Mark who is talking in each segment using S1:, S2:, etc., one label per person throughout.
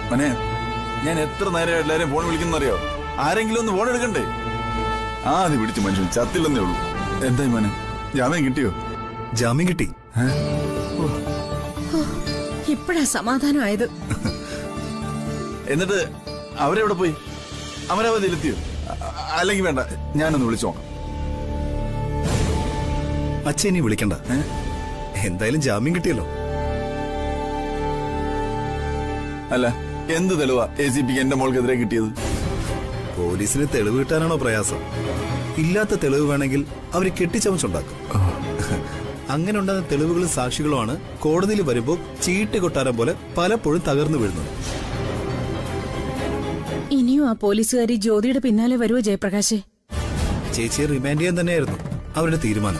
S1: മനെ ഞാൻ എത്ര നേരം എല്ലാരും ഫോൺ വിളിക്കുന്നറിയോ ആരെങ്കിലും ഒന്ന് ഫോൺ എടുക്കണ്ടേ ആദ്യം പിടിച്ച് മനുഷ്യൻ ചത്തില്ലെന്നേ ഉള്ളൂ എന്തായി മോനെ ജാമ്യം കിട്ടിയോ
S2: ജാമ്യം കിട്ടി
S3: ഇപ്പഴാ സമാധാനമായത്
S1: എന്നിട്ട് അവരെവിടെ പോയി അമരാവതിയിലെത്തിയോ അ- അല്ലെങ്കിൽ വേണ്ട ഞാനൊന്ന് വിളിച്ചു നോക്കാം
S2: അച്ഛൻ ഇനി വിളിക്കണ്ട
S1: ഏ?
S2: എന്തായാലും ജാമ്യം കിട്ടിയല്ലോ
S1: അല്ല എന്ത് തെളിവാ എ സി പിക്ക് എന്റെ മോൾക്കെതിരെ കിട്ടിയത്
S2: പോലീസിന് തെളിവ് കിട്ടാനാണോ പ്രയാസം ഇല്ലാത്ത തെളിവ് വേണമെങ്കിൽ അവർ കെട്ടിച്ചമച്ചുണ്ടാക്കും അങ്ങനെ ഉണ്ടാകുന്ന തെളിവുകളും സാക്ഷികളുമാണ് കോടതിയിൽ വരുമ്പോൾ ചീട്ട് കൊട്ടാരം പോലെ പലപ്പോഴും തകർന്നു വീഴുന്നത്
S3: ഇനിയും ആ പോലീസുകാരി ജ്യോതിയുടെ പിന്നാലെ വരുവോ ജയപ്രകാശേ
S2: ചേച്ചിയെ റിമാൻഡ് ചെയ്യാൻ തന്നെയായിരുന്നു അവരുടെ തീരുമാനം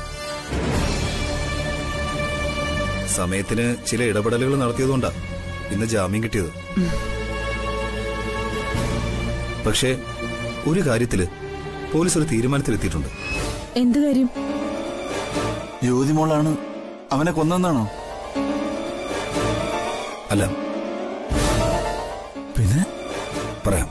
S2: സമയത്തിന് ചില ഇടപെടലുകൾ നടത്തിയതുകൊണ്ടാ ഇന്ന് ജാമ്യം കിട്ടിയത് പക്ഷേ ഒരു കാര്യത്തില് പോലീസ് ഒരു തീരുമാനത്തിലെത്തിയിട്ടുണ്ട്
S3: എന്ത് കാര്യം
S1: ജ്യോതി മോളാണ് അവനെ കൊന്നെന്നാണോ
S2: അല്ല
S1: പിന്നെ
S2: പറയാം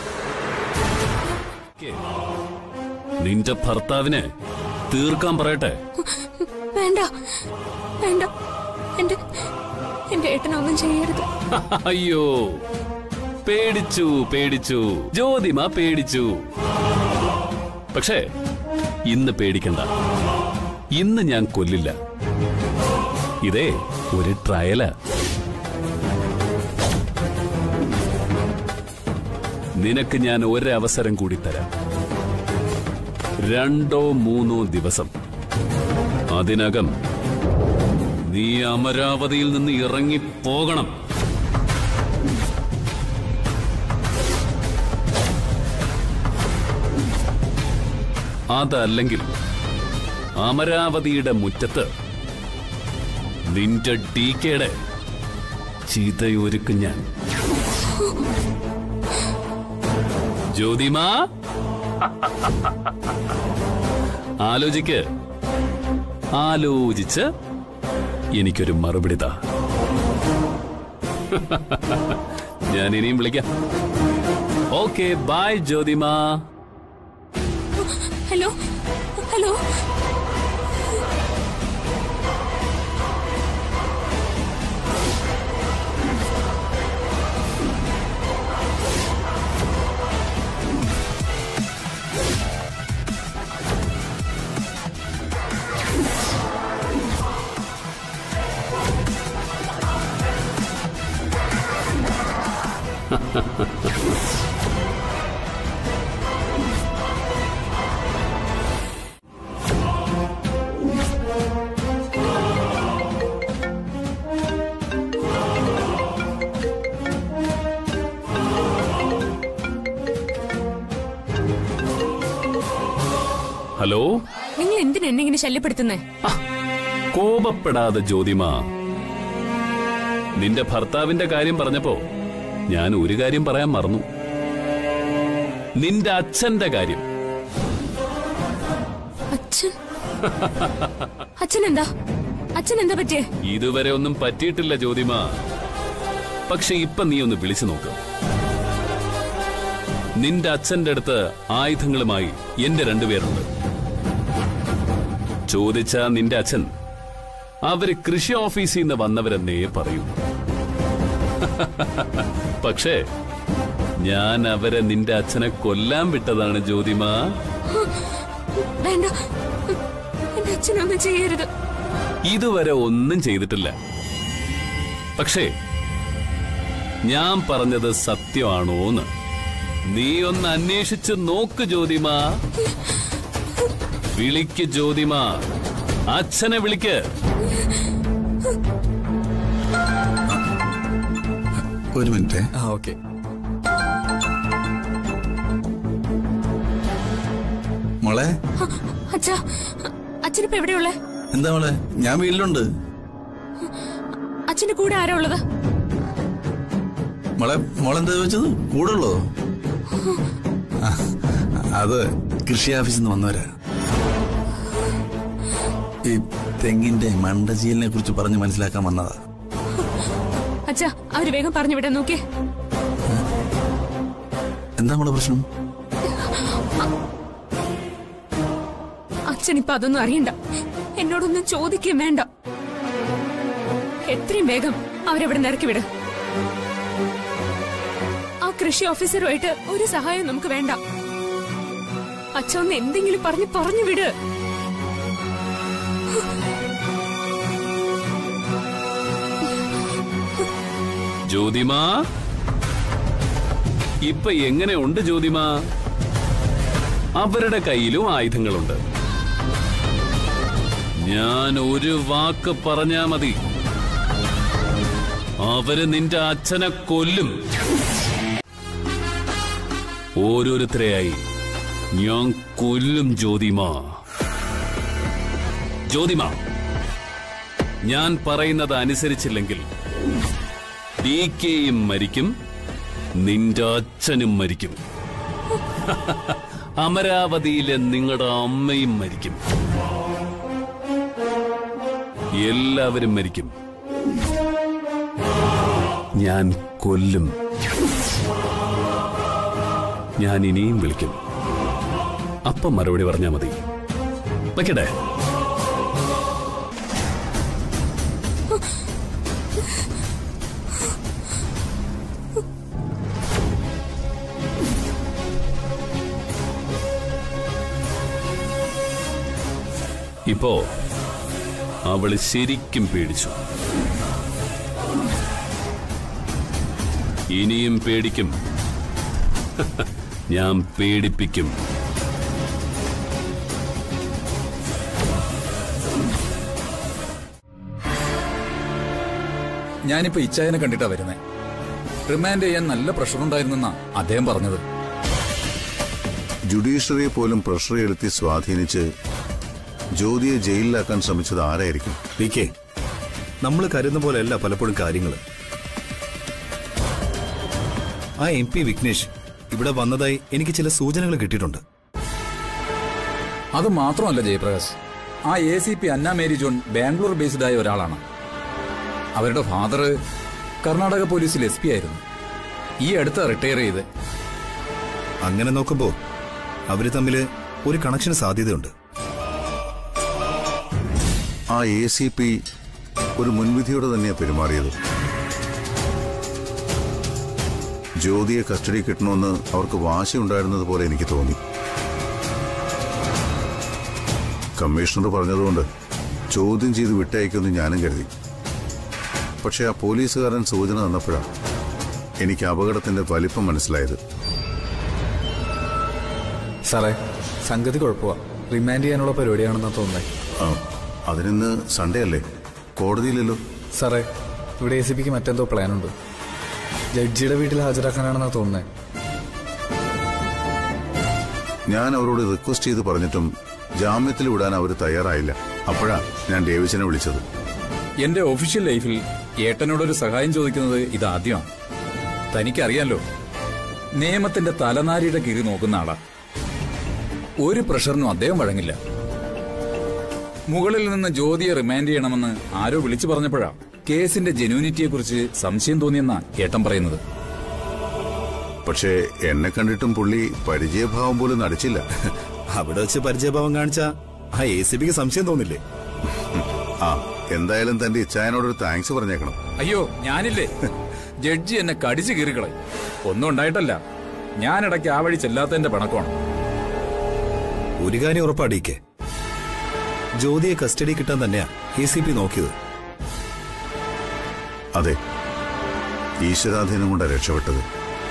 S4: നിന്റെ ഭർത്താവിനെ തീർക്കാൻ പറയട്ടെ
S5: വേണ്ട വേണ്ട എന്റെ എന്റെ ഏട്ടനൊന്നും ചെയ്യരുത്
S4: അയ്യോ പേടിച്ചു പേടിച്ചു ജ്യോതിമ പേടിച്ചു പക്ഷേ ഇന്ന് പേടിക്കണ്ട ഇന്ന് ഞാൻ കൊല്ലില്ല ഇതേ ഒരു ട്രയലാ നിനക്ക് ഞാൻ ഒരവസരം കൂടി തരാം രണ്ടോ മൂന്നോ ദിവസം അതിനകം നീ അമരാവതിയിൽ നിന്ന് ഇറങ്ങി പോകണം അതല്ലെങ്കിൽ അമരാവതിയുടെ മുറ്റത്ത് നിന്റെ ടീക്കയുടെ ചീതയൊരുക്കും ഞാൻ ജ്യോതിമാ ആലോചിക്ക് ആലോചിച്ച് എനിക്കൊരു മറുപടി താ ഞാൻ ഇനിയും വിളിക്കാം ഓക്കെ ബൈ ജ്യോതിമാ
S5: ഹലോ ഹലോ
S4: ഹലോ
S5: നിങ്ങൾ എന്തിനാ എന്നെ ഇങ്ങനെ ശല്യപ്പെടുത്തുന്നേ
S4: ആ, കോപപ്പെടാതെ ജ്യോതിമ നിന്റെ ഭർത്താവിന്റെ കാര്യം പറഞ്ഞപ്പോ ഞാൻ ഒരു കാര്യം പറയാൻ മറന്നു നിന്റെ അച്ഛന്റെ കാര്യം
S5: അച്ഛൻ അച്ഛൻ എന്താ അച്ഛൻ എന്താ പറ്റിയേ
S4: ഇതുവരെ ഒന്നും പറ്റിയിട്ടില്ല ജ്യോതിമ പക്ഷെ ഇപ്പൊ നീ ഒന്ന് വിളിച്ചു നോക്ക് നിന്റെ അച്ഛന്റെ അടുത്ത് ആയുധങ്ങളുമായി എന്റെ രണ്ടുപേരുണ്ട് ചോദിച്ച നിന്റെ അച്ഛൻ അവര് കൃഷി ഓഫീസിൽ നിന്ന് വന്നവരെന്നേ പറയൂ പക്ഷേ ഞാൻ അവരെ നിന്റെ അച്ഛനെ കൊല്ലാൻ വിട്ടതാണ് ജ്യോതിമ
S5: വേണ്ട എന്റെ അച്ഛനൊന്നും ചെയ്യരുത്
S4: ഇതുവരെ ഒന്നും ചെയ്തിട്ടില്ല പക്ഷേ ഞാൻ പറഞ്ഞത് സത്യമാണോന്ന് നീ ഒന്ന് അന്വേഷിച്ച് നോക്ക് ജ്യോതിമ വിളിക്ക് ജ്യോതിമ അച്ഛനെ വിളിക്ക്
S1: ഒരു മിനിറ്റ്
S2: ആ ഓക്കെ
S1: മോളെ
S5: അച്ഛാ അച്ഛനിപ്പോ എവിടെയുള്ളേ
S1: എന്താ മോളെ ഞാൻ വീട്ടിലുണ്ട്
S5: അച്ഛന്റെ കൂടെ ആരാ ഉള്ളത്
S1: മോളെ മോളെന്താ ചോദിച്ചത് കൂടുള്ളോ ആ, അത് കൃഷി ഓഫീസിൽ നിന്ന് വന്നവരാ ഈ തെങ്ങിന്റെ മണ്ടചീലിനെ കുറിച്ച് പറഞ്ഞ് മനസ്സിലാക്കാൻ വന്നതാ
S5: അച്ഛാ അവര് വേഗം പറഞ്ഞു വിടാൻ നോക്കിയേ
S1: എന്താ നമ്മളെ പ്രശ്നം
S5: അച്ഛൻ ഇപ്പൊ അതൊന്നും അറിയണ്ട എന്നോടൊന്നും ചോദിക്കുകയും വേണ്ട എത്രയും വേഗം അവരെവിടെ ഇറക്കി വിട് ആ കൃഷി ഓഫീസറുമായിട്ട് ഒരു സഹായം നമുക്ക് വേണ്ട അച്ഛ ഒന്ന് എന്തെങ്കിലും പറഞ്ഞ് പറഞ്ഞു വിട്
S4: ജ്യോതിമാ ഇപ്പൊ എങ്ങനെയുണ്ട് ജ്യോതിമാ അവരുടെ കയ്യിലും ആയുധങ്ങളുണ്ട് ഞാൻ ഒരു വാക്ക് പറഞ്ഞാ മതി അവര് നിന്റെ അച്ഛനെ കൊല്ലും ഓരോരുത്തരെയായി ഞാൻ കൊല്ലും ജ്യോതിമാ ജ്യോതിമാ ഞാൻ പറയുന്നത് അനുസരിച്ചില്ലെങ്കിൽ ഡി കെയും മരിക്കും നിന്റെ അച്ഛനും മരിക്കും അമരാവതിയിലെ നിങ്ങളുടെ അമ്മയും മരിക്കും എല്ലാവരും മരിക്കും ഞാൻ കൊല്ലും ഞാൻ ഇനിയും വിളിക്കും അപ്പം മറുപടി പറഞ്ഞാ മതി വയ്ക്കട്ടെ ഇപ്പോ അവള് ശരിക്കും പേടിച്ചു ഇനിയും പേടിക്കും ഞാൻ പേടിപ്പിക്കും
S6: ഞാനിപ്പോ ഇച്ചായനെ കണ്ടിട്ടാ വരുന്നേ റിമാൻഡ് ചെയ്യാൻ നല്ല പ്രഷർ ഉണ്ടായിരുന്നെന്നാ അദ്ദേഹം പറഞ്ഞത്
S7: ജുഡീഷ്യറിയെ പോലും പ്രഷർ എടുത്തി സ്വാധീനിച്ച് ജ്യോതിയെ ജയിലിലാക്കാൻ ശ്രമിച്ചത് ആരായിരിക്കും
S2: പി കെ നമ്മൾ കരുതുന്ന പോലെയല്ല പലപ്പോഴും കാര്യങ്ങൾ ആ എം പി വിഘ്നേഷ് ഇവിടെ വന്നതായി എനിക്ക് ചില സൂചനകൾ കിട്ടിയിട്ടുണ്ട്
S6: അത് മാത്രമല്ല ജയപ്രകാശ് ആ A C P Anna Mary John Bangalore based ആയ ഒരാളാണ് അവരുടെ ഫാദർ കർണാടക പോലീസിൽ എസ് പി ആയിരുന്നു ഈ അടുത്ത റിട്ടയർ ചെയ്ത്
S2: അങ്ങനെ നോക്കുമ്പോൾ അവര് തമ്മിൽ ഒരു കണക്ഷന് സാധ്യതയുണ്ട്
S7: ആ എ സി പി ഒരു മുൻവിധിയോടെ തന്നെയാണ് പെരുമാറിയത് ജ്യോതിയെ കസ്റ്റഡി കിട്ടണമെന്ന് അവർക്ക് വാശിയുണ്ടായിരുന്നത് പോലെ എനിക്ക് തോന്നി കമ്മീഷണർ പറഞ്ഞതുകൊണ്ട് ചോദ്യം ചെയ്ത് വിട്ടയക്കുമെന്ന് ഞാനും കരുതി പക്ഷെ ആ പോലീസുകാരൻ സൂചന തന്നപ്പോഴാണ് എനിക്ക് അപകടത്തിന്റെ വലിപ്പം മനസ്സിലായത്
S6: സാറേ സംഗതി കുഴപ്പമാ റിമാൻഡ് ചെയ്യാനുള്ള പരിപാടിയാണെന്നാ തോന്നുന്നത്
S7: ആ, അതിനിന്ന് സൺഡേ അല്ലേ കോടതിയിലല്ലോ
S6: സാറേ ഇവിടെ എ സി പിക്ക് മറ്റെന്തോ പ്ലാൻ ഉണ്ട് ജഡ്ജിയുടെ വീട്ടിൽ ഹാജരാക്കാനാണെന്നാ തോന്നുന്നത്
S7: ഞാൻ അവരോട് റിക്വസ്റ്റ് ചെയ്ത് പറഞ്ഞിട്ടും ജാമ്യത്തിൽ വിടാൻ അവർ തയ്യാറായില്ല അപ്പോഴാ ഞാൻ ഡേവിസിനെ വിളിച്ചത്
S6: എന്റെ ഒഫീഷ്യൽ ലൈഫിൽ ഏട്ടനോടൊരു സഹായം ചോദിക്കുന്നത് ഇതാദ്യമാണ് തനിക്കറിയാലോ നിയമത്തിന്റെ തലനാരിയുടെ കീറി നോക്കുന്ന ആളാ ഒരു പ്രഷറിനും അദ്ദേഹം വഴങ്ങില്ല മുകളിൽ നിന്ന് ജ്യോതിയെ റിമാൻഡ് ചെയ്യണമെന്ന് ആരോ വിളിച്ചു പറഞ്ഞപ്പോഴാ കേസിന്റെ ജെന്യൂനിറ്റിയെ കുറിച്ച് സംശയം തോന്നിയെന്നാ ഏട്ടൻ പറയുന്നത്
S7: പക്ഷേ എന്നെ കണ്ടിട്ടും പുള്ളി പരിചയഭാവം പോലും നടിച്ചില്ല
S2: അവിടെ വെച്ച് പരിചയഭാവം കാണിച്ച ആ എ സി പിക്ക് സംശയം തോന്നില്ലേ
S7: ആ എന്തായാലും തന്റെ ഇച്ചായനോടൊരു താങ്ക്സ് പറഞ്ഞേക്കണം
S6: അയ്യോ ഞാനില്ലേ ജഡ്ജി എന്നെ കടിച്ചു കീറിക്കളെ ഒന്നും ഉണ്ടായിട്ടല്ല ഞാനിടയ്ക്ക് ആ വഴി ചെല്ലാത്തതിന്റെ പിണക്കമാണ്
S2: ഒരു കാര്യം ഉറപ്പാടിയിക്കെ ജ്യോതിയെ കസ്റ്റഡി കിട്ടാൻ തന്നെയാ എ സി പി നോക്കിയത്
S7: അതെ ഈശ്വരാധീനം കൊണ്ടാണ് രക്ഷപ്പെട്ടത്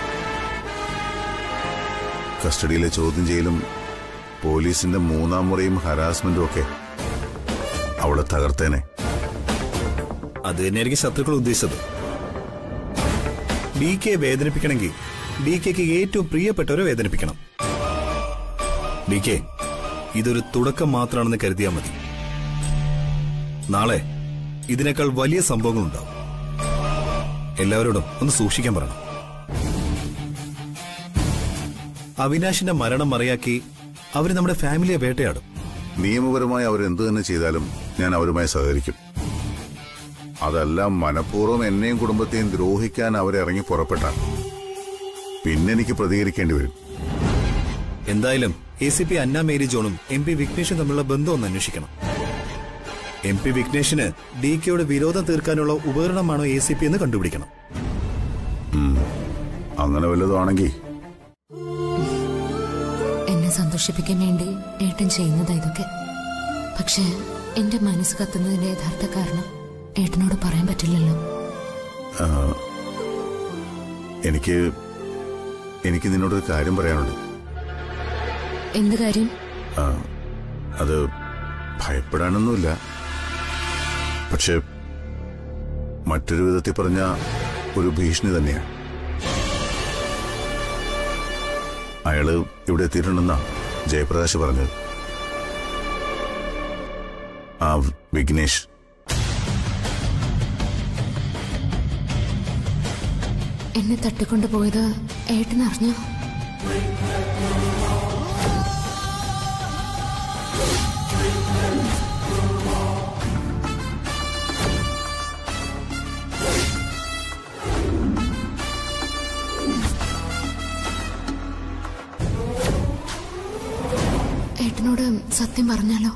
S7: കസ്റ്റഡിയിലെ ചോദ്യം ചെയ്യലും പോലീസിന്റെ മൂന്നാം മുറയും ഹരാസ്മെന്റും ഒക്കെ അവളെ തകർത്തേനെ
S2: അത് തന്നെയായിരിക്കും ശത്രുക്കൾ ഉദ്ദേശിച്ചത് ഡി കെ വേദനിപ്പിക്കണമെങ്കിൽ ഡി കെക്ക് ഏറ്റവും പ്രിയപ്പെട്ടവരെ വേദനിപ്പിക്കണം ഡി കെ ഇതൊരു തുടക്കം മാത്രമാണെന്ന് കരുതിയാൽ മതി നാളെ ഇതിനേക്കാൾ വലിയ സംഭവങ്ങളുണ്ടാവും എല്ലാവരോടും ഒന്ന് സൂക്ഷിക്കാൻ പറയണം അവിനാശിന്റെ മരണം മറയാക്കി അവര് നമ്മുടെ ഫാമിലിയെ വേട്ടയാടും
S7: നിയമപരമായി അവർ എന്തു തന്നെ ചെയ്താലും ഞാൻ അവരുമായി സഹകരിക്കും അതല്ല മനഃപൂർവ്വം എന്നെയും കുടുംബത്തെയും ദ്രോഹിക്കാൻ അവരിറങ്ങി പുറപ്പെട്ടാൽ പിന്നെ എനിക്ക് പ്രതികരിക്കേണ്ടി വരും
S2: എന്തായാലും A C P Anna Mary ജോണും എം പി വിഘ്നേഷും തമ്മിലുള്ള ബന്ധം ഒന്ന് അന്വേഷിക്കണം എം പി വിഘ്നേഷിന് ഡി കെയുടെ വിരോധം തീർക്കാനുള്ള ഉപകരണമാണോ എ സി പി എന്ന് കണ്ടുപിടിക്കണം
S7: അങ്ങനെ വല്ലതും ആണെങ്കിൽ
S8: എന്നെ സന്തോഷിപ്പിക്കാൻ വേണ്ടി ഏട്ടൻ ചെയ്യുന്നതാ ഇതൊക്കെ പക്ഷേ എന്റെ മനസ്സ് കത്തുന്നതിന്റെ യഥാർത്ഥ കാരണം ഏട്ടനോട് പറയാൻ പറ്റില്ലല്ലോ
S7: എനിക്ക് എനിക്ക് നിന്നോടൊരു കാര്യം പറയാനുണ്ട്
S8: എന്ത് കാര്യം
S7: ആ, അത് ഭയപ്പെടാനൊന്നുമില്ല പക്ഷെ മറ്റൊരു വിധത്തിൽ പറഞ്ഞ ഒരു ഭീഷണി തന്നെയാണ് അയാള് ഇവിടെ എത്തിയിട്ടുണ്ടെന്നാ ജയപ്രകാശ് പറഞ്ഞത് ആ വിഘ്നേഷ്
S8: എന്നെ തട്ടിക്കൊണ്ടു പോയത് ഏട്ടൻ അറിഞ്ഞോ ഏട്ടനോട് സത്യം പറഞ്ഞാലോ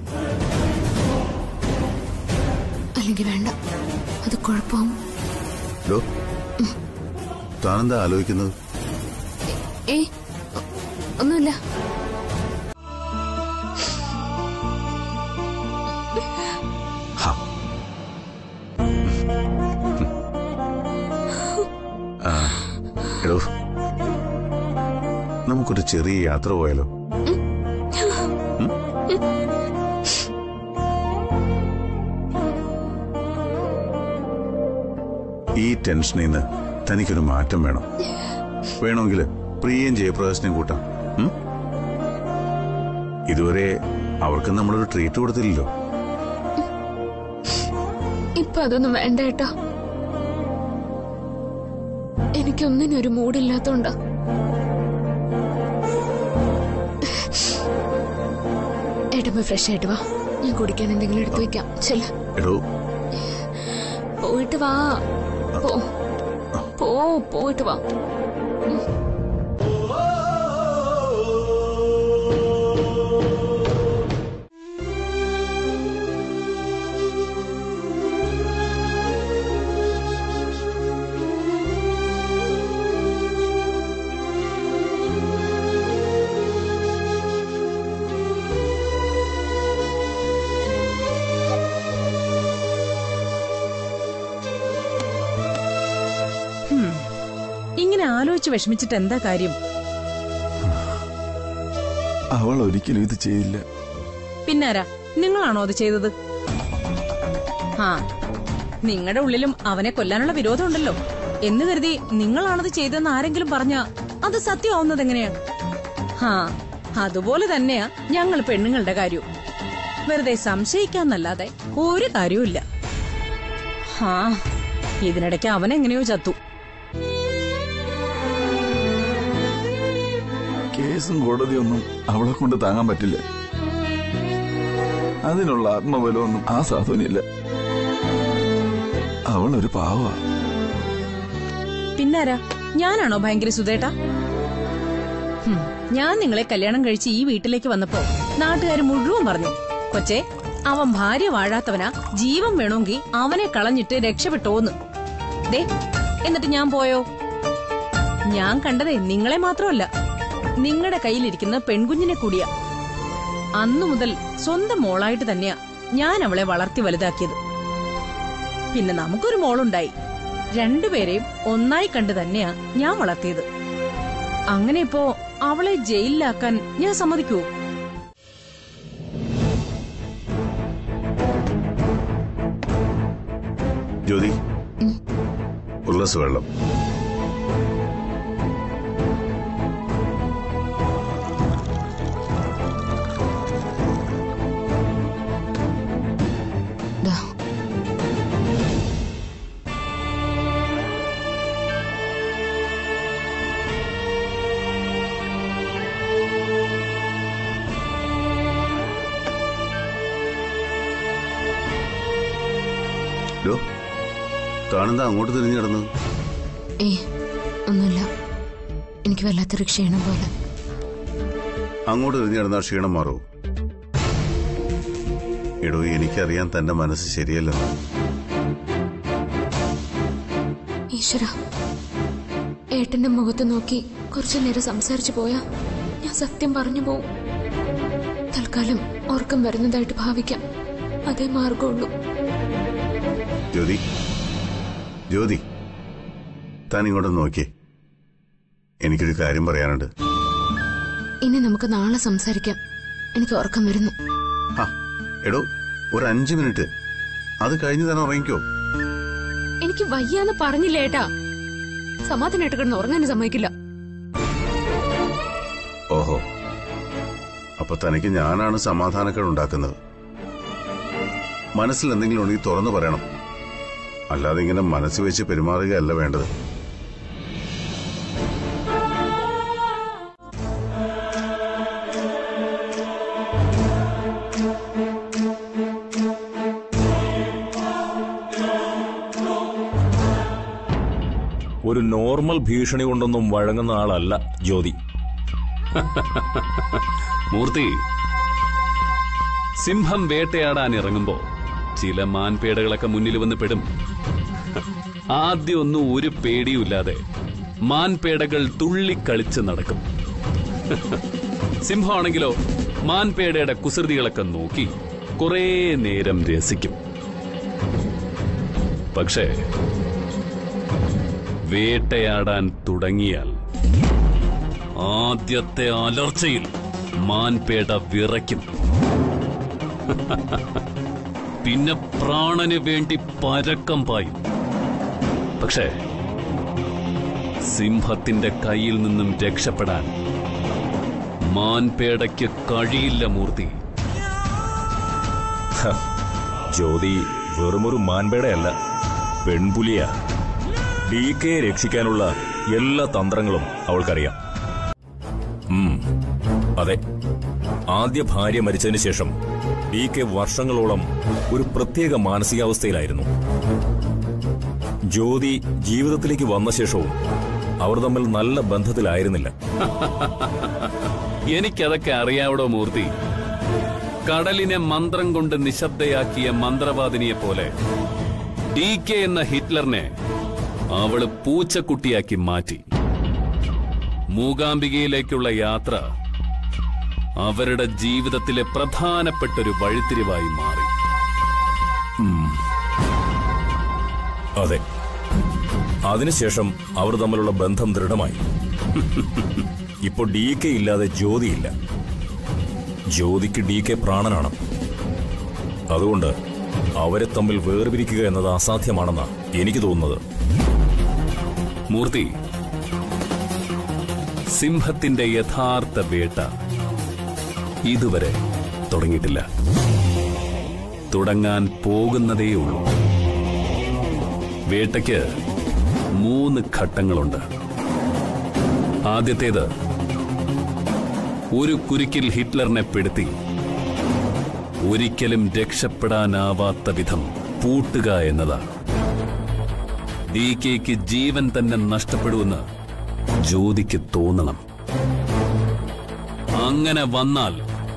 S8: അല്ലെങ്കിൽ വേണ്ട അത് കുഴപ്പമാവും
S7: ഡോ താനെന്താ ആലോചിക്കുന്നത്
S8: ഏയ് ഒ- ഒന്നുമില്ല
S7: എടോ നമുക്കൊരു ചെറിയ യാത്ര പോയാലോ ഉം? ഈ ടെൻഷനിൽ നിന്ന് തനിക്കൊരു മാറ്റം വേണം വേണമെങ്കിൽ പ്രിയയും ജയപ്രകാശിനെയും കൂട്ടാം ഉം? ഇതുവരെ അവർക്ക് നമ്മളൊരു ട്രീറ്റ് കൊടുത്തില്ലല്ലോ
S8: ഇപ്പൊ അതൊന്നും വേണ്ട ഏട്ടാ എനിക്കൊന്നിനും ഒരു മൂഡില്ലാത്തോണ്ടാ ഏട്ടാ പോയി ഫ്രഷ് ആയിട്ട് വാ ഞാൻ കുടിക്കാൻ എന്തെങ്കിലും എടുത്തു വെക്കാം ചെല്ല
S7: എടോ
S8: പോയിട്ട് വാ പോ പോ പോയിട്ട് വാ
S3: ഇങ്ങനെ ആലോചിച്ച് വിഷമിച്ചിട്ട് എന്താ കാര്യം
S1: അവൾ ഒരിക്കലും ഇത് ചെയ്യില്ല
S3: പിന്നാരാ നിങ്ങളാണോ അത് ചെയ്തത് ആ നിങ്ങളുടെ ഉള്ളിലും അവനെ കൊല്ലാനുള്ള വിരോധം ഉണ്ടല്ലോ എന്ന് കരുതി നിങ്ങളാണത് ചെയ്തതെന്ന് ആരെങ്കിലും പറഞ്ഞ അത് സത്യമാവുന്നത് എങ്ങനെയാ ആ അതുപോലെ തന്നെയാ ഞങ്ങൾ പെണ്ണുങ്ങളുടെ കാര്യവും വെറുതെ സംശയിക്കാന്നല്ലാതെ ഒരു കാര്യവുമില്ല ആ ഇതിനിടയ്ക്ക് അവൻ എങ്ങനെയോ ചത്തു
S1: കേസും കോടതിയൊന്നും അവളെ കൊണ്ട് താങ്ങാൻ പറ്റില്ല അതിനുള്ള ആത്മബലമൊന്നും ആ സാധുവിനില്ല അവളൊരു പാവ
S3: പിന്നാരാ ഞാനാണോ ഭയങ്കര സുധേട്ടാ ഹും, ഞാൻ നിങ്ങളെ കല്യാണം കഴിച്ച് ഈ വീട്ടിലേക്ക് വന്നപ്പോ നാട്ടുകാർ മുഴുവൻ പറഞ്ഞു കൊച്ചെ അവൻ ഭാര്യ വാഴാത്തവനാ ജീവൻ വേണമെങ്കിൽ അവനെ കളഞ്ഞിട്ട് രക്ഷപ്പെട്ടോന്ന് ദേ എന്നിട്ട് ഞാൻ പോയോ ഞാൻ കണ്ടതേ നിങ്ങളെ മാത്രമല്ല നിങ്ങളുടെ കയ്യിലിരിക്കുന്ന പെൺകുഞ്ഞിനെ കൂടിയാ അന്നു മുതൽ സ്വന്തം മോളായിട്ട് തന്നെയാ ഞാൻ അവളെ വളർത്തി വലുതാക്കിയത് പിന്നെ നമുക്കൊരു മോളുണ്ടായി രണ്ടുപേരെയും ഒന്നായി കണ്ടു തന്നെയാ ഞാൻ വളർത്തിയത് അങ്ങനെ ഇപ്പോ അവളെ ജയിലിലാക്കാൻ ഞാൻ സമ്മതിക്കൂ
S7: ജ്യോതി ഒരു ഗ്ലാസ് വെള്ളം
S8: ദാ.
S7: ഡോ താനെന്താ അങ്ങോട്ട് തിരിഞ്ഞു കിടന്നത്
S8: ഏയ് ഒന്നുമില്ല എനിക്ക് വല്ലാത്തൊരു ക്ഷീണം പോലെ
S7: അങ്ങോട്ട് തിരിഞ്ഞു കിടന്നാൽ ക്ഷീണം മാറൂ എടോ എനിക്കറിയാൻ തന്റെ മനസ്സ് ശരിയല്ലെന്ന്
S8: ഈശ്വര ഏട്ടന്റെ മുഖത്ത് നോക്കി കുറച്ചു നേരം സംസാരിച്ചു പോയാ ഞാൻ സത്യം പറഞ്ഞു പോവും തൽക്കാലം ഉറക്കം വരുന്നതായിട്ട് ഭാവിക്കാം അതേ മാർഗമുള്ളൂ
S7: ജ്യോതി ജ്യോതി താൻ ഇങ്ങോട്ട് നോക്കിയേ എനിക്കൊരു കാര്യം പറയാനുണ്ട്
S8: ഇനി നമുക്ക് നാളെ സംസാരിക്കാം എനിക്ക് ഉറക്കം വരുന്നു
S7: ആ എടോ ഒരു അഞ്ചു മിനിറ്റ് അത് കഴിഞ്ഞ് തന്നെ ഉറങ്ങിക്കോ
S5: എനിക്ക് വയ്യാന്ന് പറഞ്ഞില്ല ഏട്ടാ സമാധാനമായിട്ട് കിടന്ന് ഉറങ്ങാനും സമ്മതിക്കില്ല
S7: ഓഹോ അപ്പൊ തനിക്ക് ഞാനാണ് സമാധാനക്കേട് ഉണ്ടാക്കുന്നത് മനസ്സിൽ എന്തെങ്കിലും ഉണ്ടെങ്കിൽ തുറന്നു പറയണം അല്ലാതെ ഇങ്ങനെ മനസ്സ് വെച്ച് പെരുമാറുകയല്ല വേണ്ടത്
S9: ഒരു നോർമൽ ഭീഷണി കൊണ്ടൊന്നും വഴങ്ങുന്ന ആളല്ല ജ്യോതി
S4: മൂർത്തി സിംഹം വേട്ടയാടാൻ ഇറങ്ങുമ്പോ ചില മാൻപേടകളൊക്കെ മുന്നിൽ വന്ന് പെടും ആദ്യം ഒന്നും ഒരു പേടിയുമില്ലാതെ മാൻപേടകൾ തുള്ളിക്കളിച്ച് നടക്കും സിംഹമാണെങ്കിലോ മാൻപേടയുടെ കുസൃതികളൊക്കെ നോക്കി കുറേ നേരം രസിക്കും പക്ഷേ വേട്ടയാടാൻ തുടങ്ങിയാൽ ആദ്യത്തെ അലർച്ചയിൽ മാൻപേട വിറയ്ക്കും പിന്നെ പ്രാണന് വേണ്ടി പരക്കം പായും പക്ഷേ സിംഹത്തിന്റെ കയ്യിൽ നിന്നും രക്ഷപ്പെടാൻ മാൻപേടയ്ക്ക് കഴിയില്ല മൂർത്തി
S9: ഹ, ജ്യോതി വെറുമൊരു മാൻപേടയല്ല പെൺപുലിയാ ഡി കെ രക്ഷിക്കാനുള്ള എല്ലാ തന്ത്രങ്ങളും അവൾക്കറിയാം ഉം, അതെ ആദ്യ ഭാര്യ മരിച്ചതിന് ശേഷം ഡി കെ വർഷങ്ങളോളം ഒരു പ്രത്യേക മാനസികാവസ്ഥയിലായിരുന്നു ജ്യോതി ജീവിതത്തിലേക്ക് വന്ന ശേഷവും അവർ തമ്മിൽ നല്ല ബന്ധത്തിലായിരുന്നില്ല
S4: എനിക്കതൊക്കെ അറിയാവടോ മൂർത്തി കടലിനെ മന്ത്രം കൊണ്ട് നിശബ്ദയാക്കിയ മന്ത്രവാദിനിയെ പോലെ ഡി കെ എന്ന ഹിറ്റ്ലറിനെ അവള് പൂച്ചക്കുട്ടിയാക്കി മാറ്റി മൂകാംബികയിലേക്കുള്ള യാത്ര അവരുടെ ജീവിതത്തിലെ പ്രധാനപ്പെട്ടൊരു വഴിത്തിരിവായി മാറി
S9: അതെ അതിനുശേഷം അവർ തമ്മിലുള്ള ബന്ധം ദൃഢമായി ഇപ്പോൾ ഡി കെ ഇല്ലാതെ ജ്യോതിയില്ല ജ്യോതിക്ക് ഡി കെ പ്രാണനാണ് അതുകൊണ്ട് അവരെ തമ്മിൽ വേർപിരിക്കുക എന്നത് അസാധ്യമാണെന്നാണ് എനിക്ക് തോന്നുന്നത്
S4: മൂർത്തി സിംഹത്തിന്റെ യഥാർത്ഥ വേട്ട ഇതുവരെ തുടങ്ങിയിട്ടില്ല തുടങ്ങാൻ പോകുന്നതേയുള്ളൂ വേട്ടയ്ക്ക് മൂന്ന് ഘട്ടങ്ങളുണ്ട് ആദ്യത്തേത് ഒരു കുരുക്കിൽ ഹിറ്റ്ലറിനെ പെടുത്തി ഒരിക്കലും രക്ഷപ്പെടാനാവാത്ത വിധം പൂട്ടുക എന്നതാണ് ഡി കെക്ക് ജീവൻ തന്നെ നഷ്ടപ്പെടുമെന്ന് ജ്യോതിക്ക് തോന്നണം അങ്ങനെ വന്നാൽ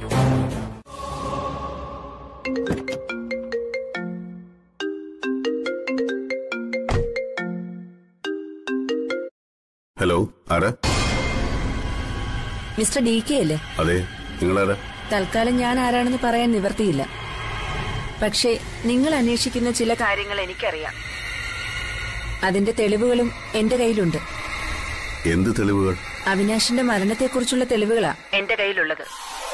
S7: ഹലോ ആരാ
S10: മിസ്റ്റർ ഡി കെ അല്ലേ
S7: അതെ നിങ്ങളാരാ
S10: തൽക്കാലം ഞാൻ ആരാണെന്ന് പറയാൻ നിവർത്തിയില്ല പക്ഷേ നിങ്ങൾ അന്വേഷിക്കുന്ന ചില കാര്യങ്ങൾ എനിക്കറിയാം അതിന്റെ തെളിവുകളും എന്റെ കയ്യിലുണ്ട്
S7: എന്ത് തെളിവുകൾ
S10: അവിനാശിന്റെ മരണത്തെക്കുറിച്ചുള്ള തെളിവുകളാ എന്റെ കയ്യിലുള്ളത്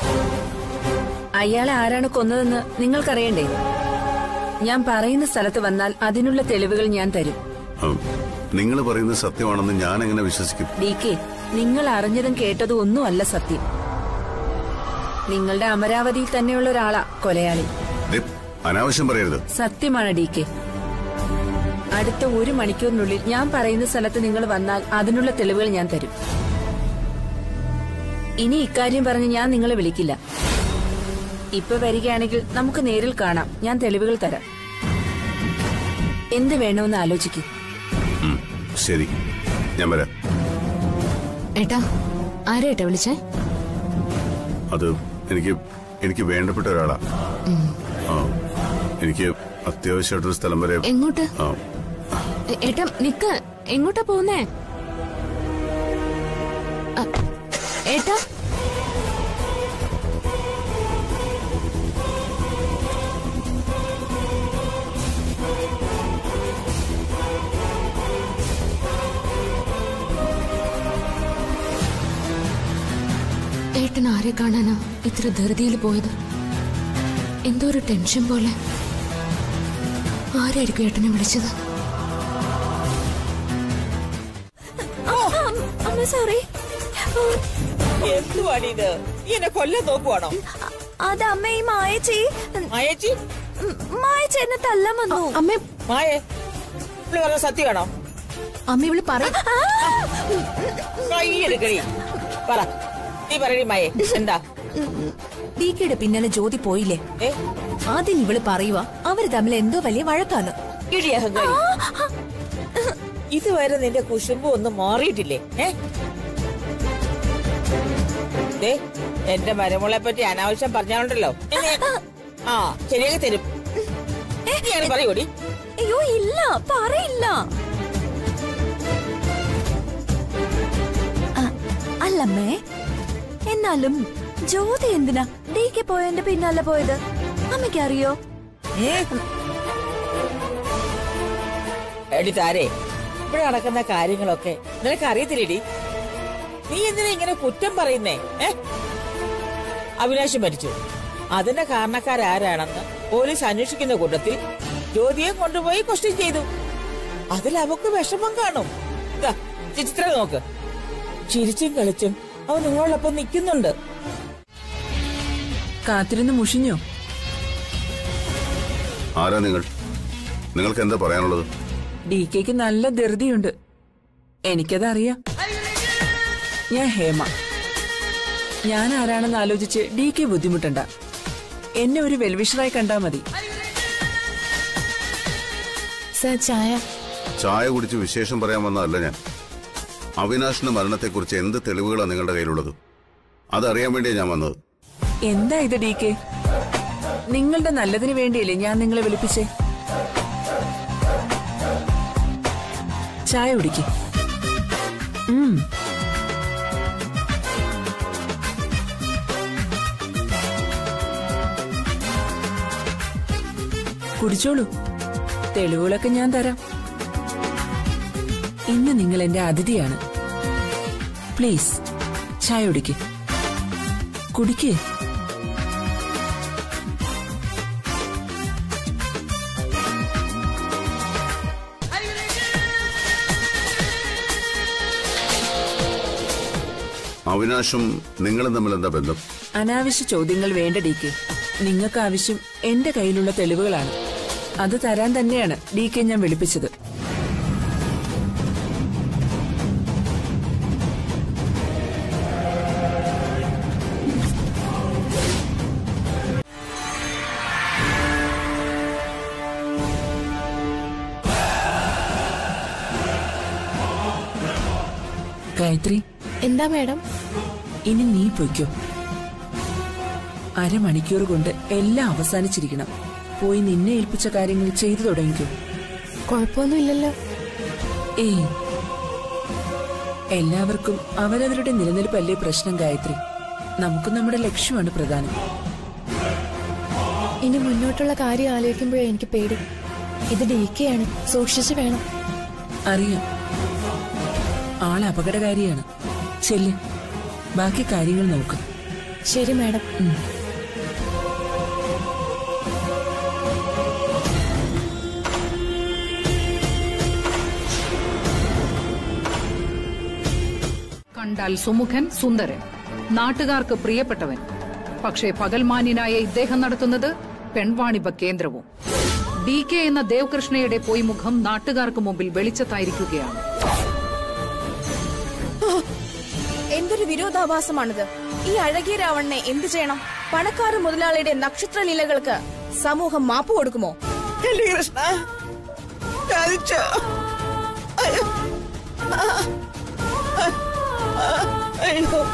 S10: അയാളെ ആരാണ് കൊന്നതെന്ന് നിങ്ങൾക്കറിയണ്ടേ ഞാൻ പറയുന്ന സ്ഥലത്ത് വന്നാൽ അതിനുള്ള തെളിവുകൾ ഞാൻ തരും
S7: നിങ്ങൾ പറയുന്നത് സത്യമാണെന്ന് ഞാൻ എങ്ങനെ വിശ്വസിക്കും
S10: ഡി കെ നിങ്ങൾ അറിഞ്ഞതും കേട്ടതും ഒന്നുമല്ല സത്യം നിങ്ങളുടെ അമരാവതിയിൽ തന്നെയുള്ള ഒരാളാ കൊലയാളി
S7: ദേ, അനാവശ്യം പറയരുത്
S10: സത്യമാണ് ഡി കെ അടുത്ത ഒരു മണിക്കൂറിനുള്ളിൽ ഞാൻ പറയുന്ന സ്ഥലത്ത് നിങ്ങൾ വന്നാൽ അതിനുള്ള തെളിവുകൾ ഞാൻ തരും ഇനി ഇക്കാര്യം പറഞ്ഞ് ഞാൻ നിങ്ങളെ വിളിക്കില്ല ഇപ്പൊ വരികയാണെങ്കിൽ നമുക്ക് നേരിൽ കാണാം ഞാൻ തെളിവുകൾ തരാം എന്ത് വേണമെന്ന് ആലോചിക്കും
S7: ഉം, ശരി ഞാൻ വരാം
S8: ഏട്ടാ ആരാ ഏട്ടാ വിളിച്ചേ
S7: അത് എനിക്ക് എനിക്ക് വേണ്ടപ്പെട്ട ഒരാളാ ആ എനിക്ക് അത്യാവശ്യമായിട്ടൊരു സ്ഥലം വരെ
S8: എങ്ങോട്ട്
S7: ആ
S8: ഏ- ഏട്ടാ നിക്ക് എങ്ങോട്ടാ പോകുന്നേ അ, ഏട്ടാ ഏട്ടൻ ആരെ കാണാനാ ഇത്ര ധൃതിയിൽ പോയത് എന്തോ ഒരു ടെൻഷൻ പോലെ ആരായിരിക്കും ഏട്ടനെ വിളിച്ചത്
S11: അമ്മ സോറി
S12: എന്തുവാണിത് എന്നെ കൊല്ലം നോക്കുവാണോ
S11: അത് അമ്മ ഈ മായച്ചി
S12: മായേച്ചി
S11: മായച്ചി എന്നെ തല്ലാൻ വന്നു
S3: അമ്മേ
S12: മായേ ഇവിടെ പറഞ്ഞ സത്യമാണോ
S3: അമ്മ ഇവള് പറ
S12: കൈയെടുക്കണി പറ നീ പറയണി മായേ എന്താ
S11: ഡിക്കയുടെ പിന്നാലെ ജ്യോതി പോയില്ലേ
S12: ഏ
S11: ആദ്യം ഇവള് പറയുക അവര് തമ്മിൽ എന്തോ വലിയ വഴക്കാണ്
S12: ഇടി അഹങ്കാരി ഇതുവരെ നിന്റെ കുശുമ്പ് ഒന്നും മാറിയിട്ടില്ലേ ഏ ദേ, എന്റെ മരുമോളെ പറ്റി അനാവശ്യം പറഞ്ഞാലുണ്ടല്ലോ എന്നെ- ആ ശരിയാക്കി തരും നീ അങ്ങനെ പറയൂടി
S11: അയ്യോ ഇല്ല പറയില്ല അ- അല്ലമ്മേ എന്നാലും ജ്യോതി എന്തിനാ ഡിക്ക് പോയതിന്റെ പിന്നാലെ പോയത് അമ്മയ്ക്ക് അറിയോ
S12: ഏ? എടി താരേ ഇവിടെ നടക്കുന്ന കാര്യങ്ങളൊക്കെ നിനക്ക് അറിയത്തില്ലേടി നീ എന്തിനാ ഇങ്ങനെ കുറ്റം പറയുന്നേ ഏ അവിനാശി മരിച്ചു അതിന്റെ കാരണക്കാരാരാണെന്ന് പോലീസ് അന്വേഷിക്കുന്ന കൂട്ടത്തിൽ ജ്യോതിയെ കൊണ്ടുപോയി ക്വസ്റ്റ്യൻ ചെയ്തു അതിൽ അവക്ക് വിഷമം കാണും ദാ, ഈ ചിത്രം നോക്ക് ചിരിച്ചും കളിച്ചും അവൻ നിങ്ങളോടൊപ്പം നിൽക്കുന്നുണ്ട്
S10: കാത്തിരുന്ന് മുഷിഞ്ഞോ
S7: ആരാ നിങ്ങൾ നിങ്ങൾക്ക് എന്താ പറയാനുള്ളത്
S10: ഡി കെക്ക് നല്ല ധൃതിയുണ്ട് എനിക്കതറിയാം ഞാൻ ഹേമ ഞാൻ ആരാണെന്ന് ആലോചിച്ച് ഡി കെ ബുദ്ധിമുട്ടണ്ട എന്നെ ഒരു വെൽവിഷറായി കണ്ടാ മതി
S8: സർ ചായ
S7: ചായ കുടിച്ച് വിശേഷം പറയാൻ വന്നതല്ല ഞാൻ അവിനാഷിന്റെ മരണത്തെക്കുറിച്ച് എന്ത് തെളിവുകളാണ് നിങ്ങളുടെ കയ്യിലുള്ളത് അതറിയാൻ വേണ്ടിയാ ഞാൻ വന്നത്
S10: എന്താ ഇത് ഡി കെ നിങ്ങളുടെ നല്ലതിന് വേണ്ടിയല്ലേ ഞാൻ നിങ്ങളെ വിളിപ്പിച്ചേ ചായ കുടിക്ക് ഉം. കുടിച്ചോളൂ തെളിവുകളൊക്കെ ഞാൻ തരാം ഇന്ന് നിങ്ങൾ എന്റെ അതിഥിയാണ് പ്ലീസ് ചായ കുടിക്ക് കുടിക്കേ
S7: അവിനാഷും നിങ്ങളും തമ്മിൽ എന്താ ബന്ധം
S10: അനാവശ്യ ചോദ്യങ്ങൾ വേണ്ട ഡി കെ നിങ്ങൾക്ക് ആവശ്യം എന്റെ കയ്യിലുള്ള തെളിവുകളാണ് അത് തരാൻ തന്നെയാണ് ഡി കെ ഞാൻ വിളിപ്പിച്ചത് ഗായത്രി
S8: എന്താ മാഡം
S10: ഇനി നീ പൊയ്ക്കോ അരമണിക്കൂർ കൊണ്ട് എല്ലാം അവസാനിച്ചിരിക്കണം പോയി നിന്നെ ഏൽപ്പിച്ച കാര്യങ്ങൾ ചെയ്തു തുടങ്ങിക്കോ
S8: കുഴപ്പമൊന്നുമില്ലല്ലോ
S10: ഏയ് എല്ലാവർക്കും അവരവരുടെ നിലനിൽപ്പല്ലേ പ്രശ്നം ഗായത്രി നമുക്ക് നമ്മുടെ ലക്ഷ്യമാണ് പ്രധാനം
S8: ഇനി മുന്നോട്ടുള്ള കാര്യം ആലോചിക്കുമ്പോഴേ എനിക്ക് പേടി ഇത് ഡി കെ ആണ് സൂക്ഷിച്ചു വേണം
S10: അറിയാം ആൾ അപകടകാരിയാണ് ചെല്ല് ബാക്കി കാര്യങ്ങൾ നോക്ക്
S8: ശരി മാഡം
S13: കണ്ടാൽ സുമുഖൻ സുന്ദരൻ നാട്ടുകാർക്ക് പ്രിയപ്പെട്ടവൻ പക്ഷേ പകൽമാന്യനായ ഇദ്ദേഹം നടത്തുന്നത് പെൺവാണിഭ കേന്ദ്രവും ഡി കെ എന്ന ദേവകൃഷ്ണയുടെ പൊയ്മുഖം നാട്ടുകാർക്ക് മുമ്പിൽ വെളിച്ചത്തായിരിക്കുകയാണ്
S14: എന്തൊരു വിരോധാഭാസമാണിത് ഈ അഴകിയ രാവണനെ എന്തു ചെയ്യണം പണക്കാര മുതലാളിയുടെ നക്ഷത്രലീലകൾക്ക് സമൂഹം മാപ്പ് കൊടുക്കുമോ
S12: എന്റെ കൃഷ്ണ ചതിച്ചോ അയ്യോ. ആ. ആ. അയ്യോ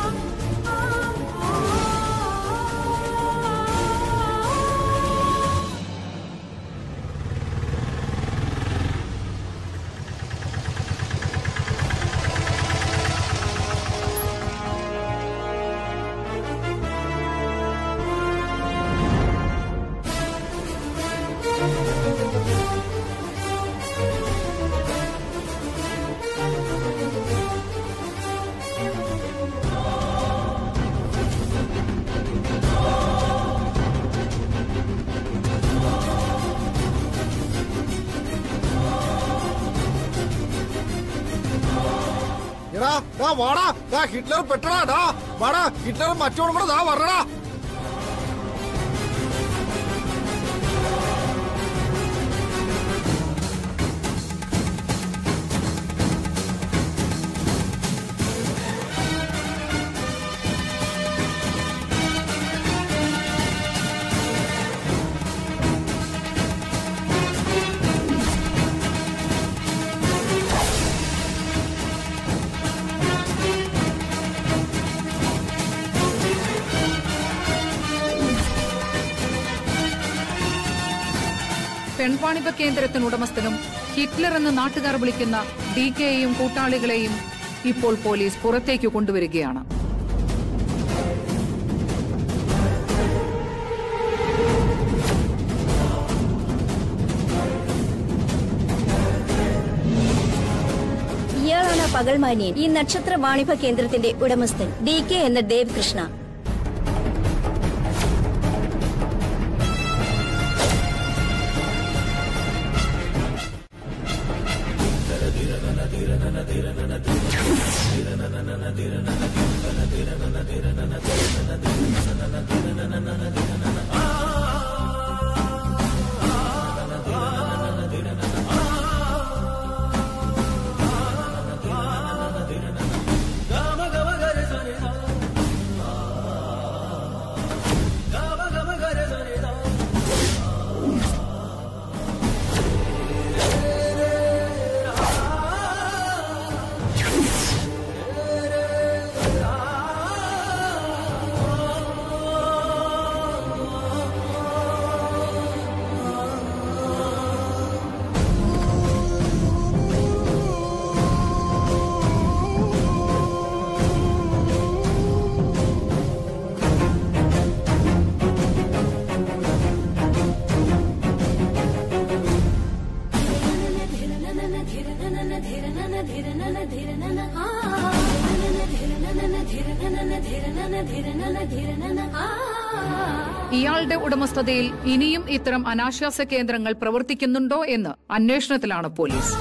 S15: എടാ ഡാ വാടാ ഡാ ഹിറ്റ്ലർ പെട്ടടാ ഡാ വാടാ ഹിറ്റ്ലർ മറ്റോടും കൂടെ ദാ വരണടാ
S13: പെൺവാണിഭ കേന്ദ്രത്തിന് ഉടമസ്ഥനും ഹിറ്റ്ലർ എന്ന് നാട്ടുകാർ വിളിക്കുന്ന ഡി കെയെയും കൂട്ടാളികളെയും ഇപ്പോൾ പോലീസ് പുറത്തേക്ക് കൊണ്ടുവരികയാണ്
S16: ഇയാളാണ് പകൽമാനിയൻ ഈ നക്ഷത്ര വാണിഭ കേന്ദ്രത്തിന്റെ ഉടമസ്ഥൻ ഡി കെ എന്ന ദേവ് കൃഷ്ണ
S13: ഇയാളുടെ ഉടമസ്ഥതയിൽ ഇനിയും ഇത്തരം അനാശ്വാസ കേന്ദ്രങ്ങൾ പ്രവർത്തിക്കുന്നുണ്ടോ എന്ന് അന്വേഷണത്തിലാണ് പോലീസ്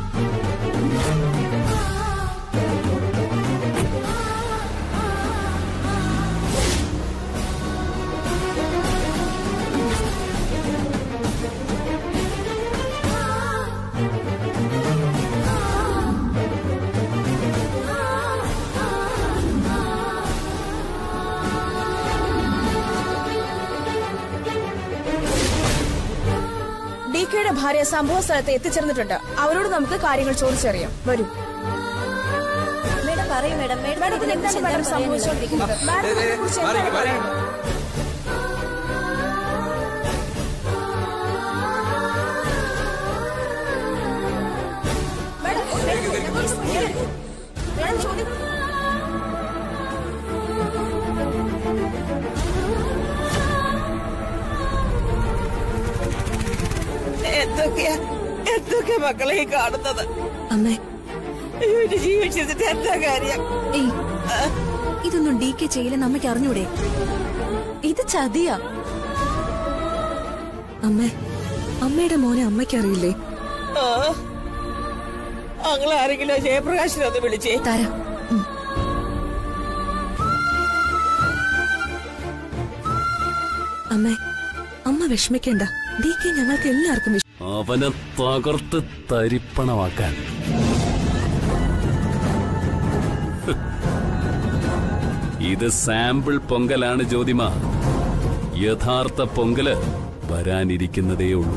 S14: ഡി കെയുടെ ഭാര്യ സംഭവ സ്ഥലത്ത് എത്തിച്ചേർന്നിട്ടുണ്ട് അവരോട് നമുക്ക് കാര്യങ്ങൾ ചോദിച്ചറിയാം വരൂ
S16: മേഡം പറയൂ മേഡം മേഡം
S14: മേഡം ഇതിന് എന്താണ് മേഡം സംഭവിച്ചുകൊണ്ടിരിക്കുന്നത് മാഡം ഇതിനെക്കുറിച്ച് എന്താണ് പറയുന്നത്? മേഡം, മേഡം, മേഡം, മേഡം ചോദിക്കൂ.
S12: എന്തൊക്കെയാ എന്തൊക്കെയാ മക്കളെ ഈ കാണുന്നത്
S11: അമ്മേ
S12: അയ്യോ, എന്റെ ജീവിച്ചിരുന്നിട്ട് എന്താ കാര്യം
S11: ഏയ് ഇതൊന്നും ഡി കെ ചെയ്യില്ലെന്ന് അമ്മയ്ക്ക് അറിഞ്ഞൂടെ ഇത് ചതിയാ അമ്മേ അമ്മയുടെ മോനെ അമ്മയ്ക്ക് അറിയില്ലേ
S12: ആ അങ്ങളെ ആരെങ്കിലും ആ ജയപ്രകാശിനെ ഒന്ന് വിളിച്ചേ
S11: തരാം അമ്മേ അമ്മ വിഷമിക്കണ്ട ഡി കെ ഞങ്ങൾക്ക് എല്ലാവർക്കും വിഷ-
S4: അവനെ തകർത്ത് തരിപ്പണമാക്കാൻ ഹ്. ഇത് സാമ്പിൾ പൊങ്കലാണ് ജ്യോതിമ യഥാർത്ഥ പൊങ്കല് വരാനിരിക്കുന്നതേ ഉള്ളൂ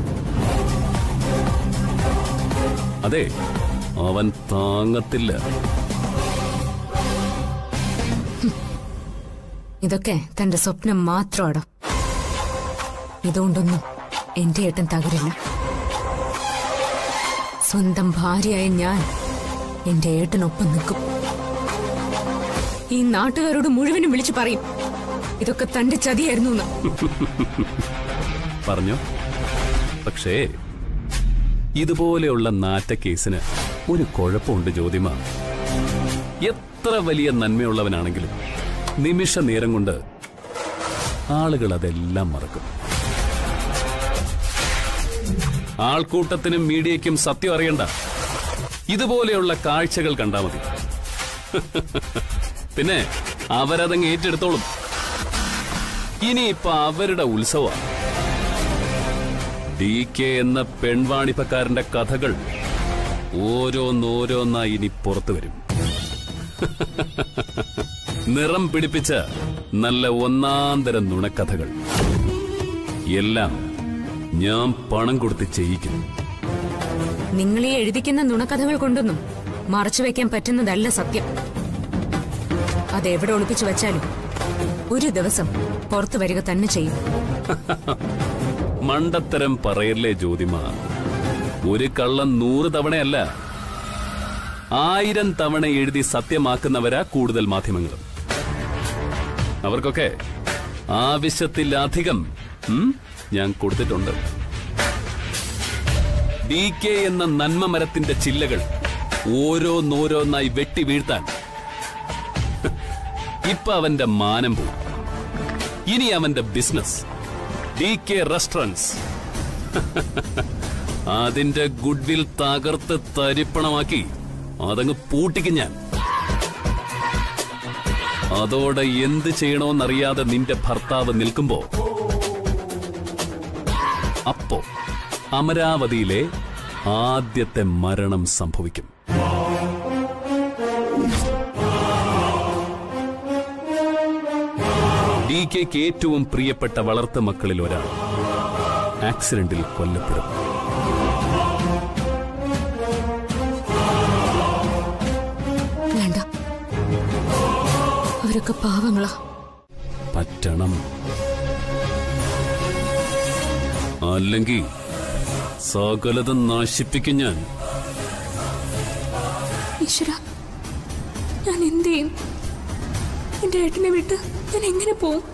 S4: അതെ അവൻ താങ്ങത്തില്ല
S8: ഇതൊക്കെ തന്റെ സ്വപ്നം മാത്രമാടോ ഇതുകൊണ്ടൊന്നും എന്റെ ഏട്ടൻ തകരില്ല സ്വന്തം ഭാര്യയായ ഞാൻ എന്റെ ഏട്ടനൊപ്പം നിൽക്കും ഈ നാട്ടുകാരോട് മുഴുവനും വിളിച്ചു പറയും ഇതൊക്കെ തന്റെ ചതിയായിരുന്നു എന്ന്
S4: പറഞ്ഞോ പക്ഷേ ഇതുപോലെയുള്ള നാറ്റ കേസിന് ഒരു കുഴപ്പമുണ്ട് ജ്യോതിമ എത്ര വലിയ നന്മയുള്ളവനാണെങ്കിലും നിമിഷ നേരം കൊണ്ട് ആളുകൾ അതെല്ലാം മറക്കും ആൾക്കൂട്ടത്തിനും മീഡിയയ്ക്കും സത്യം അറിയണ്ട ഇതുപോലെയുള്ള കാഴ്ചകൾ കണ്ടാ മതി പിന്നെ അവരതങ്ങ് ഏറ്റെടുത്തോളും ഇനിയിപ്പൊ അവരുടെ ഉത്സവമാണ് ഡി കെ എന്ന പെൺവാണിപ്പക്കാരന്റെ കഥകൾ ഓരോന്നോരോന്നായി ഇനി പുറത്തു വരും നിറം പിടിപ്പിച്ച നല്ല ഒന്നാന്തരം നുണക്കഥകൾ എല്ലാം ഞാൻ പണം കൊടുത്ത് ചെയ്യിക്കും
S8: നിങ്ങൾ ഈ എഴുതിക്കുന്ന നുണക്കഥകൾ കൊണ്ടൊന്നും മറച്ചു വെക്കാൻ പറ്റുന്നതല്ല സത്യം അതെവിടെ ഒളിപ്പിച്ചു വെച്ചാലും ഒരു ദിവസം പുറത്തു വരിക തന്നെ ചെയ്യും
S4: മണ്ടത്തരം പറയല്ലേ ജ്യോതിമ ഒരു കള്ളം നൂറ് തവണയല്ല ആയിരം തവണ എഴുതി സത്യമാക്കുന്നവരാ കൂടുതൽ മാധ്യമങ്ങളും അവർക്കൊക്കെ ആവശ്യത്തിലധികം ഉം, ഞാൻ കൊടുത്തിട്ടുണ്ട് ഡി കെ എന്ന നന്മ മരത്തിന്റെ ചില്ലകൾ ഓരോന്നോരോന്നായി വെട്ടി വീഴ്ത്താൻ ഇപ്പൊ അവന്റെ മാനം പോയി ഇനി അവന്റെ ബിസിനസ് ഡി കെ റെസ്റ്റോറൻറ്റ്സ് അതിന്റെ ഗുഡ്വിൽ തകർത്ത് തരിപ്പണമാക്കി അതങ്ങ് പൂട്ടിക്കും ഞാൻ അതോടെ എന്ത് ചെയ്യണോന്നറിയാതെ നിന്റെ ഭർത്താവ് നിൽക്കുമ്പോ അപ്പോ അമരാവതിയിലെ ആദ്യത്തെ മരണം സംഭവിക്കും ഡി കെക്ക് ഏറ്റവും പ്രിയപ്പെട്ട വളർത്തു മക്കളിൽ ഒരാൾ ആക്സിഡന്റിൽ കൊല്ലപ്പെടും
S8: വേണ്ട അവരൊക്കെ പാവങ്ങളാ
S4: പറ്റണം അല്ലെങ്കിൽ സകലതും നശിപ്പിക്കും ഞാൻ
S5: ഈശ്വര ഞാൻ എന്ത് ചെയ്യും എന്റെ ഏട്ടനെ വിട്ട് ഞാൻ എങ്ങനെ പോവും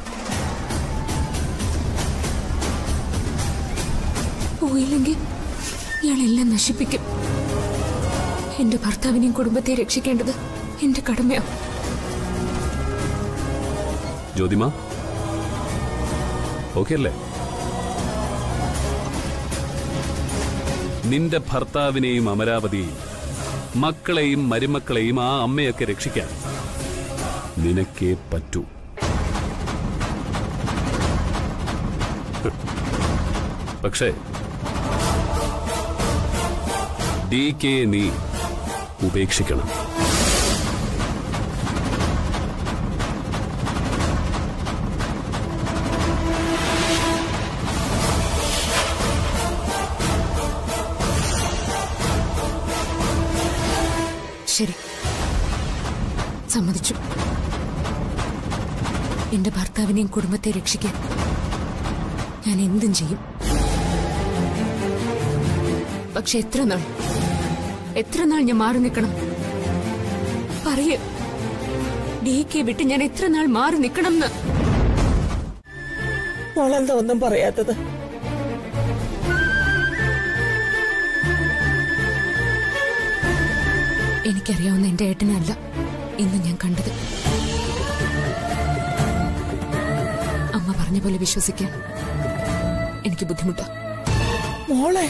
S5: പോയില്ലെങ്കിൽ ഇയാളെല്ലാം നശിപ്പിക്കും എന്റെ ഭർത്താവിനെയും കുടുംബത്തെ രക്ഷിക്കേണ്ടത് എന്റെ കടമയാണ്
S4: ജ്യോതിമ ഓക്കെ അല്ലേ നിന്റെ ഭർത്താവിനെയും അമരാവതിയെയും മക്കളെയും മരുമക്കളെയും ആ അമ്മയൊക്കെ രക്ഷിക്കാൻ നിനക്കേ പറ്റൂ പക്ഷേ ഡി കെ നീ ഉപേക്ഷിക്കണം
S8: ശരി സമ്മതിച്ചു എന്റെ ഭർത്താവിനെയും കുടുംബത്തെ രക്ഷിക്കാൻ ഞാൻ എന്തും ചെയ്യും പക്ഷെ എത്ര നാൾ എത്ര നാൾ ഞാൻ മാറി നിൽക്കണം പറയ ഡി കെ വിട്ട് ഞാൻ എത്ര നാൾ മാറി നിൽക്കണം എന്ന്
S12: മോളെന്താ ഒന്നും പറയാത്തത്
S8: എനിക്കറിയാവുന്ന എന്റെ ഏട്ടനല്ല ഇന്ന് ഞാൻ കണ്ടത് അമ്മ പറഞ്ഞ പോലെ വിശ്വസിക്കാൻ എനിക്ക് ബുദ്ധിമുട്ടാ
S12: മോളെ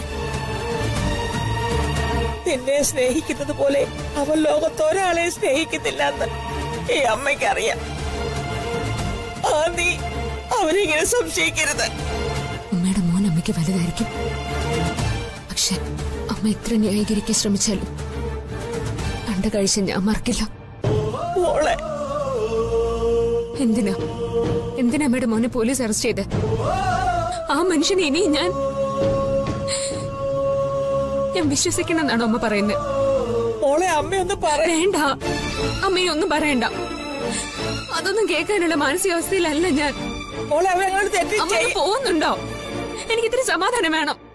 S12: നിന്നെ സ്നേഹിക്കുന്നത് പോലെ അവൻ ലോകത്തൊരാളെ സ്നേഹിക്കുന്നില്ല എന്ന് ഈ അമ്മയ്ക്കറിയാം ആ നീ അവനിങ്ങനെ സംശയിക്കരുത്
S8: അമ്മയുടെ മോൻ അമ്മയ്ക്ക് വലുതായിരിക്കും പക്ഷെ അമ്മ എത്ര ന്യായീകരിക്കാൻ ശ്രമിച്ചാലും കണ്ട കാഴ്ച ഞാൻ മറക്കില്ല
S12: മോളെ
S8: എന്തിനാ എന്തിനാ അമ്മയുടെ മോനെ പോലീസ് അറസ്റ്റ് ചെയ്ത് ആ മനുഷ്യനെ ഇനി ഞാൻ ഞാൻ വിശ്വസിക്കണമെന്നാണോ അമ്മ പറയുന്നത്
S12: മോളെ അമ്മയൊന്നും പറ
S8: വേണ്ട അമ്മയൊന്നും പറയണ്ട
S5: അതൊന്നും കേൾക്കാനുള്ള മാനസികാവസ്ഥയിലല്ല ഞാൻ
S12: മോളെ അവരങ്ങോട്ട് തെറ്റി
S5: അമ്മ ഒന്ന് പോകുന്നുണ്ടോ എനിക്ക് ഇത്തിരി സമാധാനം വേണം